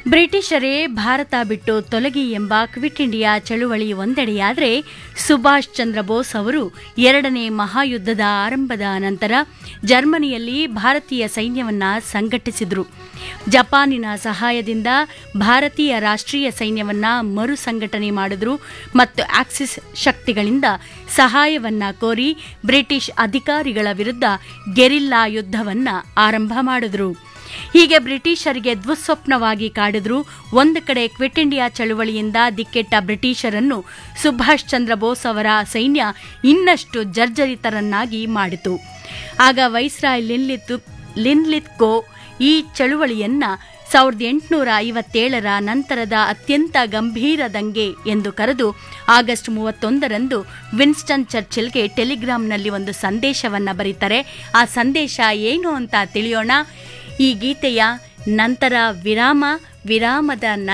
ಬ್ರಿಟಿಷರೇ ಭಾರತ ಬಿಟ್ಟು ತೊಲಗಿ ಎಂಬ ಕ್ವಿಟ್ ಇಂಡಿಯಾ ಚಳುವಳಿ ಒಂದೆಡೆಯಾದರೆ ಸುಭಾಷ್ ಚಂದ್ರ ಬೋಸ್ ಅವರು ಎರಡನೇ ಮಹಾಯುದ್ಧದ ಆರಂಭದ ನಂತರ ಜರ್ಮನಿಯಲ್ಲಿ ಭಾರತೀಯ ಸೈನ್ಯವನ್ನ ಸಂಘಟಿಸಿದರು ಜಪಾನಿನ ಸಹಾಯದಿಂದ ಭಾರತೀಯ ರಾಷ್ಟ್ರೀಯ ಸೈನ್ಯವನ್ನ ಮರು ಸಂಘಟನೆ ಮಾಡಿದ್ರು ಮತ್ತು ಆಕ್ಸಿಸ್ ಶಕ್ತಿಗಳಿಂದ ಸಹಾಯವನ್ನ ಕೋರಿ ಬ್ರಿಟಿಷ್ ಅಧಿಕಾರಿಗಳ ವಿರುದ್ಧ ಗೆರಿಲ್ಲಾ ಯುದ್ಧವನ್ನ ಆರಂಭ ಮಾಡಿದ್ರು ಹೀಗೆ ಬ್ರಿಟಿಷರಿಗೆ ದುಸ್ವಪ್ನವಾಗಿ ಕಾಡಿದ್ರು ಒಂದು ಕಡೆ ಕ್ವಿಟ್ ಇಂಡಿಯಾ ಚಳುವಳಿಯಿಂದ ದಿಕ್ಕೆಟ್ಟ ಬ್ರಿಟಿಷರನ್ನು ಸುಭಾಷ್ ಚಂದ್ರ ಬೋಸ್ ಅವರ ಸೈನ್ಯ ಇನ್ನಷ್ಟು ಜರ್ಜರಿತರನ್ನಾಗಿ ಮಾಡಿತು ಆಗ ವೈಸ್ರಾಯ್ ಲಿನ್ಲಿತ್ ಲಿನ್ಲಿತ್ಕೋ ಈ ಚಳುವಳಿಯನ್ನ ಸಾವಿರದ ಎಂಟುನೂರ ಐವತ್ತೇಳರ ನಂತರದ ಅತ್ಯಂತ ಗಂಭೀರ ದಂಗೆ ಎಂದು ಕರೆದು ಆಗಸ್ಟ್ ಮೂವತ್ತೊಂದರಂದು ವಿನ್ಸ್ಟನ್ ಚರ್ಚಿಲ್ಗೆ ಟೆಲಿಗ್ರಾಂನಲ್ಲಿ ಒಂದು ಸಂದೇಶವನ್ನ ಬರೀತಾರೆ ಆ ಸಂದೇಶ ಏನು ಅಂತ ತಿಳಿಯೋಣ ಈ ಗೀತೆಯ ನಂತರ ವಿರಾಮ ವಿರಾಮದ